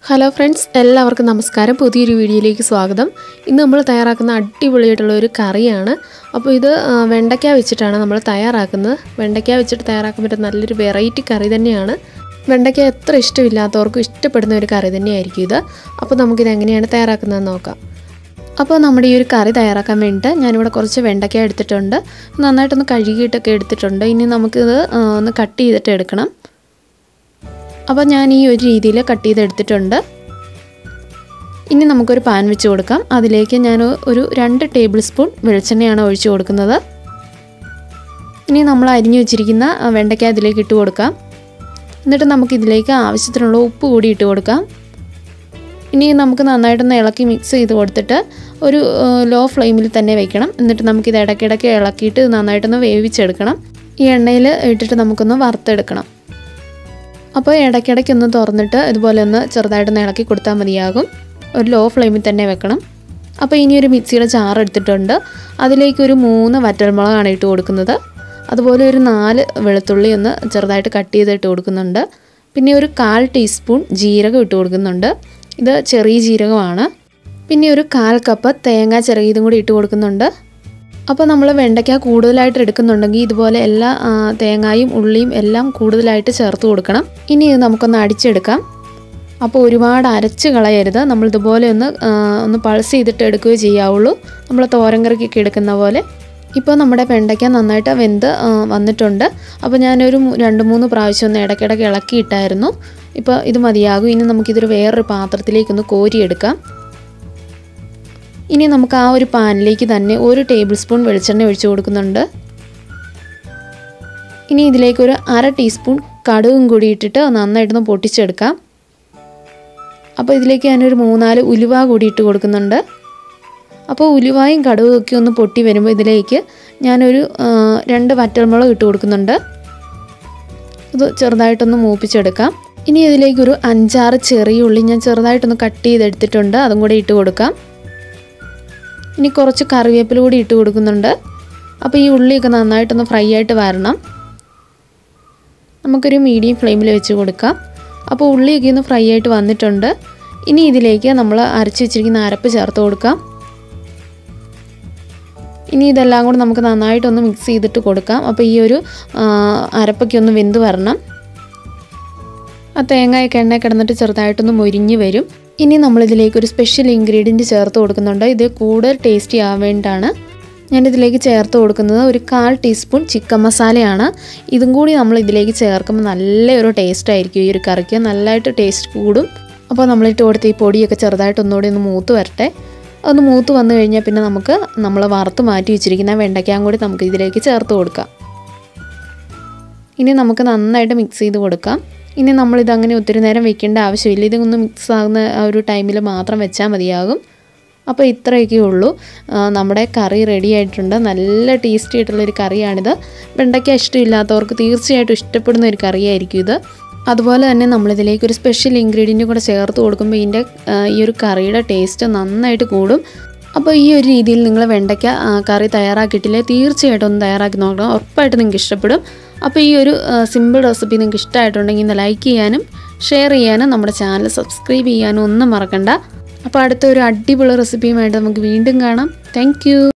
hello friends എല്ലാവർക്കും നമസ്കാരം പുതിയൊരു വീഡിയോയിലേക്ക് സ്വാഗതം ഇന്ന് നമ്മൾ തയ്യാറാക്കുന്ന അടിപൊളിയായിട്ടുള്ള ഒരു കറിയാണ് അപ്പോൾ ഇത് ആ, വെണ്ടയ്ക്ക വെച്ചിട്ടാണ് നമ്മൾ തയ്യാറാക്കുന്നത് വെണ്ടയ്ക്ക വെച്ചിട്ട് തയ്യാറാക്കാൻ പറ്റുന്ന നല്ലൊരു വെറൈറ്റി കറി തന്നെയാണ് വെണ്ടയ്ക്ക എത്ര ഇഷ്ടമില്ലാത്തവർക്കും ഇഷ്ടപ്പെടുന്ന ഒരു കറി തന്നെയായിരിക്കും ഇത് അപ്പോൾ നമുക്കിത് എങ്ങനെയാണ് തയ്യാറാക്കുന്നതെന്ന് നോക്കാം അപ്പോൾ നമ്മുടെ ഈ ഒരു കറി തയ്യാറാക്കാൻ വേണ്ടിയിട്ട് ഞാനിവിടെ കുറച്ച് വെണ്ടയ്ക്ക എടുത്തിട്ടുണ്ട് നന്നായിട്ടൊന്ന് കഴുകിയിട്ടൊക്കെ എടുത്തിട്ടുണ്ട് ഇനി നമുക്കിത് ആ, ഒന്ന് കട്ട് ചെയ്തിട്ട് എടുക്കണം അപ്പോൾ ഞാൻ ഈ ഒരു രീതിയിൽ കട്ട് ചെയ്തെടുത്തിട്ടുണ്ട് ഇനി നമുക്കൊരു പാൻ വെച്ച് കൊടുക്കാം അതിലേക്ക് ഞാൻ ഒരു രണ്ട് ടേബിൾ സ്പൂൺ വെളിച്ചെണ്ണയാണ് ഒഴിച്ചു കൊടുക്കുന്നത് ഇനി നമ്മൾ അരിഞ്ഞു വെച്ചിരിക്കുന്ന ആ, വെണ്ടയ്ക്ക അതിലേക്ക് ഇട്ട് കൊടുക്കാം എന്നിട്ട് നമുക്ക് ഇതിലേക്ക് ആവശ്യത്തിനുള്ള ഉപ്പ് കൂടി ഇട്ട് കൊടുക്കാം ഇനി നമുക്ക് നന്നായിട്ടൊന്ന് ഇളക്കി മിക്സ് ചെയ്ത് കൊടുത്തിട്ട് ഒരു ലോ ഫ്ലെയിമിൽ തന്നെ വെക്കണം എന്നിട്ട് നമുക്കിത് ഇടയ്ക്കിടയ്ക്ക് ഇളക്കിയിട്ട് നന്നായിട്ടൊന്ന് വേവിച്ചെടുക്കണം ഈ എണ്ണയിൽ ഇട്ടിട്ട് നമുക്കൊന്ന് വറുത്തെടുക്കണം അപ്പോൾ ഇടയ്ക്കിടയ്ക്ക് ഒന്ന് തുറന്നിട്ട് ഇതുപോലെ ഒന്ന് ചെറുതായിട്ടൊന്ന് ഇളക്കി കൊടുത്താൽ മതിയാകും ഒരു ലോ ഫ്ലെയിമിൽ തന്നെ വെക്കണം അപ്പോൾ ഇനി ഒരു മിക്സിയുടെ ചാറ് എടുത്തിട്ടുണ്ട് അതിലേക്ക് ഒരു മൂന്ന് വറ്റൽമുളകാണ് ഇട്ട് കൊടുക്കുന്നത് അതുപോലെ ഒരു നാല് വെളുത്തുള്ളി ഒന്ന് ചെറുതായിട്ട് കട്ട് ചെയ്ത് ഇട്ട് കൊടുക്കുന്നുണ്ട് പിന്നെ ഒരു കാൽ ടീസ്പൂൺ ജീരകം ഇട്ട് കൊടുക്കുന്നുണ്ട് ഇത് ചെറിയ ജീരകമാണ് പിന്നെ ഒരു കാൽ കപ്പ് തേങ്ങ ചിറകിയതും കൂടി ഇട്ട് കൊടുക്കുന്നുണ്ട് അപ്പോൾ നമ്മൾ വെണ്ടയ്ക്ക കൂടുതലായിട്ട് എടുക്കുന്നുണ്ടെങ്കിൽ ഇതുപോലെ എല്ലാ ആ, തേങ്ങായും ഉള്ളിയും എല്ലാം കൂടുതലായിട്ട് ചേർത്ത് കൊടുക്കണം ഇനി ഇത് നമുക്കൊന്ന് അടിച്ചെടുക്കാം അപ്പോൾ ഒരുപാട് അരച്ച് കളയരുത് നമ്മൾ ഇതുപോലെ ഒന്ന് ആ, ഒന്ന് പൾസ് ചെയ്തിട്ട് എടുക്കുകയോ ചെയ്യാവുള്ളൂ നമ്മൾ തോരൻ കറിക്കൊക്കെ എടുക്കുന്ന പോലെ ഇപ്പോൾ നമ്മുടെ വെണ്ടയ്ക്ക നന്നായിട്ട് വെന്ത് ആ, വന്നിട്ടുണ്ട് അപ്പോൾ ഞാനൊരു മൂ- രണ്ട് മൂന്ന് പ്രാവശ്യം ഒന്ന് ഇടയ്ക്കിടയ്ക്ക് ഇളക്കിയിട്ടായിരുന്നു ഇപ്പോൾ ഇത് മതിയാകും ഇനി നമുക്കിതൊരു വേറൊരു പാത്രത്തിലേക്കൊന്ന് കോരിയെടുക്കാം ഇനി നമുക്ക് ആ ഒരു പാനിലേക്ക് തന്നെ ഒരു ടേബിൾ സ്പൂൺ വെളിച്ചെണ്ണ ഒഴിച്ചു കൊടുക്കുന്നുണ്ട് ഇനി ഇതിലേക്ക് ഒരു അര ടീസ്പൂൺ കടുകും കൂടി ഇട്ടിട്ട് നന്നായിട്ടൊന്ന് പൊട്ടിച്ചെടുക്കാം അപ്പോൾ ഇതിലേക്ക് ഞാനൊരു മൂന്നാല് ഉലുവ കൂടി ഇട്ട് കൊടുക്കുന്നുണ്ട് അപ്പോൾ ഉലുവായും കടുകും ഒക്കെ ഒന്ന് പൊട്ടി വരുമ്പോൾ ഇതിലേക്ക് ഞാനൊരു ആ, രണ്ട് വറ്റൽമുളക് ഇട്ട് കൊടുക്കുന്നുണ്ട് ഇത് ചെറുതായിട്ടൊന്ന് മൂപ്പിച്ചെടുക്കാം ഇനി ഇതിലേക്ക് ഒരു അഞ്ചാറ് ചെറിയ ഉള്ളി ഞാൻ ചെറുതായിട്ടൊന്ന് കട്ട് ചെയ്തെടുത്തിട്ടുണ്ട് അതും കൂടി ഇട്ട് കൊടുക്കാം ഇനി കുറച്ച് കറിവേപ്പില കൂടി ഇട്ട് കൊടുക്കുന്നുണ്ട് അപ്പോൾ ഈ ഉള്ളിയൊക്കെ നന്നായിട്ടൊന്ന് ഫ്രൈ ആയിട്ട് വരണം നമുക്കൊരു മീഡിയം ഫ്ലെയിമിൽ വെച്ച് കൊടുക്കാം അപ്പോൾ ഉള്ളിയൊക്കെ ഒന്ന് ഫ്രൈ ആയിട്ട് വന്നിട്ടുണ്ട് ഇനി ഇതിലേക്ക് നമ്മൾ അരച്ച് വെച്ചിരിക്കുന്ന അരപ്പ് ചേർത്ത് കൊടുക്കാം ഇനി ഇതെല്ലാം കൂടെ നമുക്ക് നന്നായിട്ടൊന്ന് മിക്സ് ചെയ്തിട്ട് കൊടുക്കാം അപ്പോൾ ഈ ഒരു ആ, അരപ്പൊക്കെ ഒന്ന് വെന്ത് വരണം ആ തേങ്ങയൊക്കെ എണ്ണ കിടന്നിട്ട് ചെറുതായിട്ടൊന്ന് മൊരിഞ്ഞ് വരും ഇനി നമ്മളിതിലേക്ക് ഒരു സ്പെഷ്യൽ ഇൻഗ്രീഡിയൻറ്റ് ചേർത്ത് കൊടുക്കുന്നുണ്ട് ഇത് കൂടുതൽ ടേസ്റ്റി ആവാൻ വേണ്ടിയിട്ടാണ് ഞാനിതിലേക്ക് ചേർത്ത് കൊടുക്കുന്നത് ഒരു കാൽ ടീസ്പൂൺ ചിക്കൻ മസാലയാണ് ഇതും കൂടി നമ്മൾ ഇതിലേക്ക് ചേർക്കുമ്പോൾ നല്ലൊരു ടേസ്റ്റ് ആയിരിക്കും ഈ ഒരു കറിക്ക് നല്ലതായിട്ട് ടേസ്റ്റ് കൂടും അപ്പോൾ നമ്മളിട്ട് കൊടുത്ത ഈ പൊടിയൊക്കെ ചെറുതായിട്ട് ഒന്നുകൂടി ഒന്ന് മൂത്ത് വരട്ടെ ഒന്ന് മൂത്ത് വന്നു കഴിഞ്ഞാൽ പിന്നെ നമുക്ക് നമ്മൾ വറുത്ത് മാറ്റി വെച്ചിരിക്കുന്ന വെണ്ടയ്ക്കാൻ കൂടി നമുക്ക് ഇതിലേക്ക് ചേർത്ത് കൊടുക്കാം ഇനി നമുക്ക് നന്നായിട്ട് മിക്സ് ചെയ്ത് കൊടുക്കാം ഇനി നമ്മളിത് അങ്ങനെ ഒത്തിരി നേരം വെക്കേണ്ട ആവശ്യമില്ല ഇതൊന്ന് മിക്സ് ആകുന്ന ആ ഒരു ടൈമിൽ മാത്രം വെച്ചാൽ മതിയാകും അപ്പോൾ ഇത്രയൊക്കെ ഉള്ളൂ ആ, നമ്മുടെ കറി റെഡി ആയിട്ടുണ്ട് നല്ല ടേസ്റ്റി ആയിട്ടുള്ളൊരു കറിയാണിത് വെണ്ടയ്ക്ക ഇഷ്ടമില്ലാത്തവർക്ക് തീർച്ചയായിട്ടും ഇഷ്ടപ്പെടുന്ന ഒരു കറിയായിരിക്കും ഇത് അതുപോലെ തന്നെ നമ്മളിതിലേക്ക് ഒരു സ്പെഷ്യൽ ഇൻഗ്രീഡിയൻറ്റ് കൂടെ ചേർത്ത് കൊടുക്കുമ്പോൾ ഇതിൻ്റെ ആ, ഈ ഒരു കറിയുടെ ടേസ്റ്റ് നന്നായിട്ട് കൂടും അപ്പോൾ ഈ ഒരു രീതിയിൽ നിങ്ങൾ വെണ്ടയ്ക്ക ആ, കറി തയ്യാറാക്കിയിട്ടില്ലേ തീർച്ചയായിട്ടും ഒന്ന് തയ്യാറാക്കി നോക്കണം ഉറപ്പായിട്ട് നിങ്ങൾക്ക് ഇഷ്ടപ്പെടും അപ്പോൾ ഈ ഒരു സിമ്പിൾ റെസിപ്പി നിങ്ങൾക്ക് ഇഷ്ടമായിട്ടുണ്ടെങ്കിൽ ഇന്ന് ലൈക്ക് ചെയ്യാനും ഷെയർ ചെയ്യാനും നമ്മുടെ ചാനൽ സബ്സ്ക്രൈബ് ചെയ്യാനും ഒന്നും മറക്കണ്ട അപ്പോൾ അടുത്ത ഒരു അടിപൊളി റെസിപ്പിയുമായിട്ട് നമുക്ക് വീണ്ടും കാണാം താങ്ക്